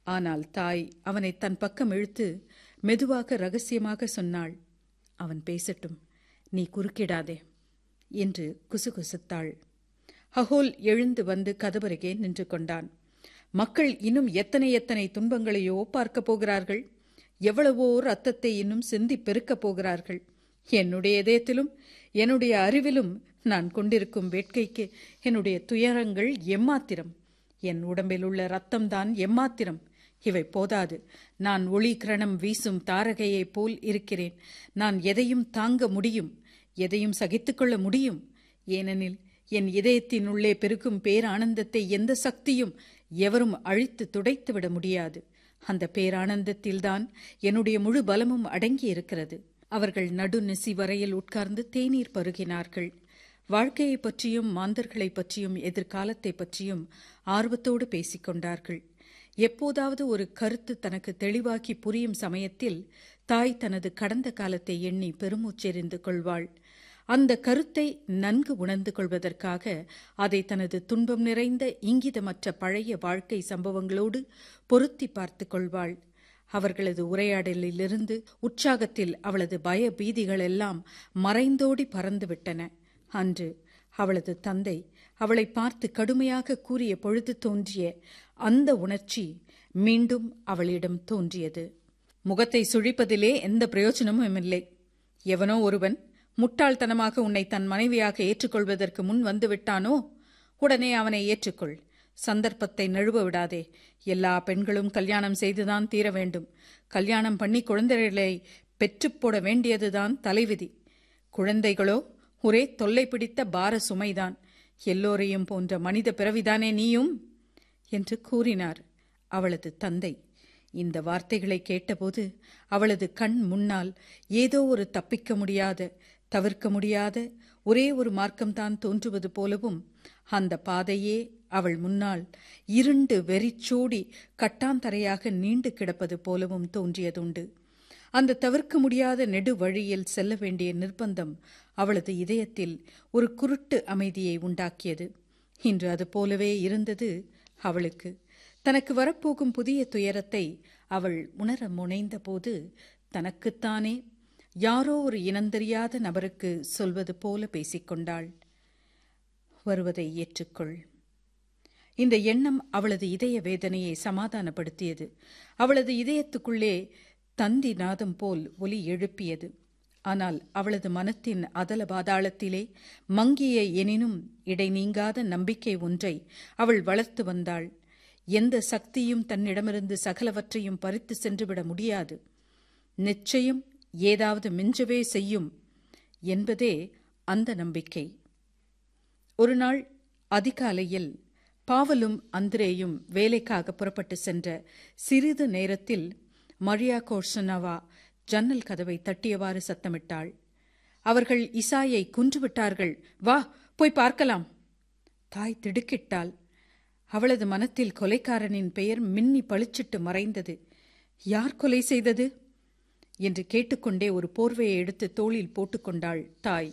ஆனால் தாய் அவனை தன் பக்கம் இழுத்து மெதுவாக ரகசியமாக சொன்னாள் அவன் பேசட்டும் நீ குறுக்கிடாதே என்று குசுகுசுத்தாள் ஹகோல் எழுந்து வந்து கதவருகே நின்று கொண்டான் மக்கள் இன்னும் எத்தனை எத்தனை துன்பங்களையோ பார்க்கப் போகிறார்கள் எவ்வளவோ ரத்தத்தை இன்னும் சிந்தி பெருக்கப் போகிறார்கள் என்னுடைய இதயத்திலும் என்னுடைய அறிவிலும் நான் கொண்டிருக்கும் வேட்கைக்கு என்னுடைய துயரங்கள் எம்மாத்திரம் என் உடம்பில் உள்ள ரத்தம்தான் எம்மாத்திரம் இவை போதாது நான் ஒளி கிரணம் வீசும் தாரகையைப் போல் இருக்கிறேன் நான் எதையும் தாங்க முடியும் எதையும் சகித்துக்கொள்ள முடியும் ஏனெனில் என் இதயத்தினுள்ளே பெருக்கும் பேரானந்தத்தை எந்த சக்தியும் எவரும் அழித்து துடைத்துவிட முடியாது அந்த பேரானந்தத்தில்தான் என்னுடைய முழு பலமும் அடங்கி இருக்கிறது அவர்கள் நடுநிசி வரையில் உட்கார்ந்து தேநீர் பருகினார்கள் வாழ்க்கையை பற்றியும் மாந்தர்களைப் பற்றியும் எதிர்காலத்தை பற்றியும் ஆர்வத்தோடு பேசிக் கொண்டார்கள் எப்போதாவது ஒரு கருத்து தனக்கு தெளிவாக்கி புரியும் சமயத்தில் தாய் தனது கடந்த காலத்தை எண்ணி பெருமூச்செறிந்து கொள்வாள் அந்த கருத்தை நன்கு உணர்ந்து கொள்வதற்காக அதை தனது துன்பம் நிறைந்த இங்கிதமற்ற பழைய வாழ்க்கை சம்பவங்களோடு பொருத்தி பார்த்து கொள்வாள் அவர்களது உரையாடலிலிருந்து உற்சாகத்தில் அவளது பய பீதிகள் எல்லாம் மறைந்தோடி பறந்துவிட்டன அன்று அவளது தந்தை அவளை பார்த்து கடுமையாக கூறிய பொழுது தோன்றிய அந்த உணர்ச்சி மீண்டும் அவளிடம் தோன்றியது முகத்தை சுழிப்பதிலே எந்த பிரயோஜனமும் இல்லை எவனோ ஒருவன் முட்டாள்தனமாக உன்னை தன் மனைவியாக ஏற்றுக்கொள்வதற்கு முன் வந்து விட்டானோ உடனே அவனை ஏற்றுக்கொள் சந்தர்ப்பத்தை நழுவ விடாதே எல்லா பெண்களும் கல்யாணம் செய்துதான் தீர வேண்டும் கல்யாணம் பண்ணி குழந்தைகளை பெற்றுப் போட வேண்டியதுதான் தலைவிதி குழந்தைகளோ ஒரே தொல்லை பிடித்த பார சுமைதான் எல்லோரையும் போன்ற மனித பிறவிதானே நீயும் என்று கூறினார் அவளது தந்தை இந்த வார்த்தைகளை கேட்டபோது அவளது கண் முன்னால் ஏதோ ஒரு தப்பிக்க முடியாத தவிர்க்க முடியாத ஒரே ஒரு மார்க்கம்தான் தோன்றுவது போலவும் அந்த பாதையே அவள் முன்னால் இருண்டு வெறிச்சோடி கட்டாந்தரையாக நீண்டு கிடப்பது போலவும் தோன்றியதுண்டு அந்த தவிர்க்க முடியாத நெடு வழியில் செல்ல வேண்டிய நிர்பந்தம் அவளது இதயத்தில் ஒரு குருட்டு அமைதியை உண்டாக்கியது இன்று அது போலவே இருந்தது அவளுக்கு தனக்கு வரப்போகும் புதிய துயரத்தை அவள் உணர முனைந்தபோது தனக்குத்தானே யாரோ ஒரு இனந்தெரியாத நபருக்கு சொல்வது போல பேசிக்கொண்டாள் வருவதை ஏற்றுக்கொள் இந்த எண்ணம் அவளது இதய வேதனையை சமாதானப்படுத்தியது அவளது இதயத்துக்குள்ளே தந்தி நாதம் போல் ஒலி எழுப்பியது ஆனால் அவளது மனத்தின் அதல பாதாளத்திலே மங்கிய எனினும் இடை நீங்காத நம்பிக்கை ஒன்றை அவள் வளர்த்து வந்தாள் எந்த சக்தியும் தன்னிடமிருந்து சகலவற்றையும் பறித்து சென்றுவிட முடியாது நிச்சயம் ஏதாவது மிஞ்சவே செய்யும் என்பதே அந்த நம்பிக்கை ஒரு நாள் அதிகாலையில் பாவலும் அந்திரேயும் வேலைக்காக புறப்பட்டு சென்ற சிறிது நேரத்தில் மரியா கோர்சனவா ஜன்னல் கதவை தட்டியவாறு சத்தமிட்டாள் அவர்கள் இசாயை கொன்றுவிட்டார்கள் வா போய் பார்க்கலாம் தாய் திடுக்கிட்டாள் அவளது மனத்தில் கொலைக்காரனின் பெயர் மின்னி பளிச்சிட்டு மறைந்தது யார் கொலை செய்தது என்று கேட்டுக்கொண்டே ஒரு போர்வையை எடுத்து தோளில் போட்டுக்கொண்டாள் தாய்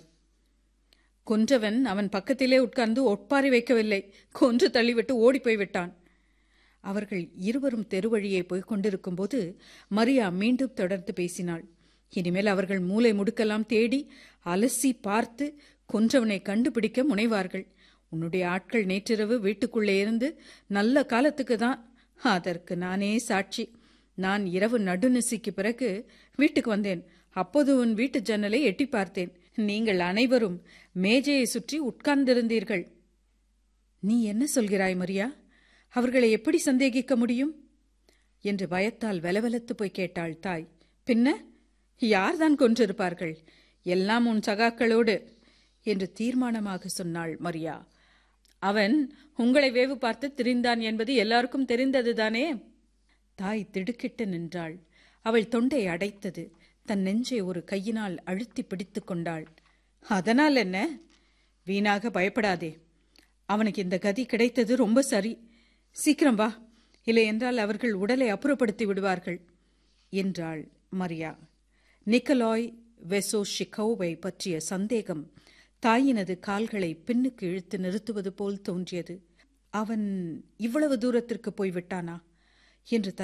கொன்றவன் அவன் பக்கத்திலே உட்கார்ந்து ஒட்பாரி வைக்கவில்லை கொன்று தள்ளிவிட்டு ஓடிப்போய் விட்டான் அவர்கள் இருவரும் தெருவழியே போய்க் கொண்டிருக்கும்போது மரியா மீண்டும் தொடர்ந்து பேசினாள் இனிமேல் அவர்கள் மூளை முடுக்கெல்லாம் தேடி அலசி பார்த்து கொன்றவனை கண்டுபிடிக்க முனைவார்கள் உன்னுடைய ஆட்கள் நேற்றிரவு வீட்டுக்குள்ளே இருந்து நல்ல காலத்துக்கு தான் அதற்கு நானே சாட்சி நான் இரவு நடுநிசிக்கு பிறகு வீட்டுக்கு வந்தேன் அப்போது உன் வீட்டு ஜன்னலை எட்டி பார்த்தேன் நீங்கள் அனைவரும் மேஜையை சுற்றி உட்கார்ந்திருந்தீர்கள் நீ என்ன சொல்கிறாய் மரியா அவர்களை எப்படி சந்தேகிக்க முடியும் என்று பயத்தால் வெலவெலத்து போய் கேட்டாள் தாய் பின்ன யார்தான் கொன்றிருப்பார்கள் எல்லாம் உன் சகாக்களோடு என்று தீர்மானமாக சொன்னாள் மரியா அவன் உங்களை வேவு பார்த்து திரிந்தான் என்பது எல்லாருக்கும் தெரிந்ததுதானே தாய் திடுக்கிட்டு நின்றாள் அவள் தொண்டை அடைத்தது தன் நெஞ்சை ஒரு கையினால் அழுத்தி பிடித்து கொண்டாள் அதனால் என்ன வீணாக பயப்படாதே அவனுக்கு இந்த கதி கிடைத்தது ரொம்ப சரி சீக்கிரம் வா இல்லை என்றால் அவர்கள் உடலை அப்புறப்படுத்தி விடுவார்கள் என்றாள் மரியா நிக்கலாய் வெசோ ஷிகோவை பற்றிய சந்தேகம் தாயினது கால்களை பின்னுக்கு இழுத்து நிறுத்துவது போல் தோன்றியது அவன் இவ்வளவு தூரத்திற்கு போய்விட்டானா என்று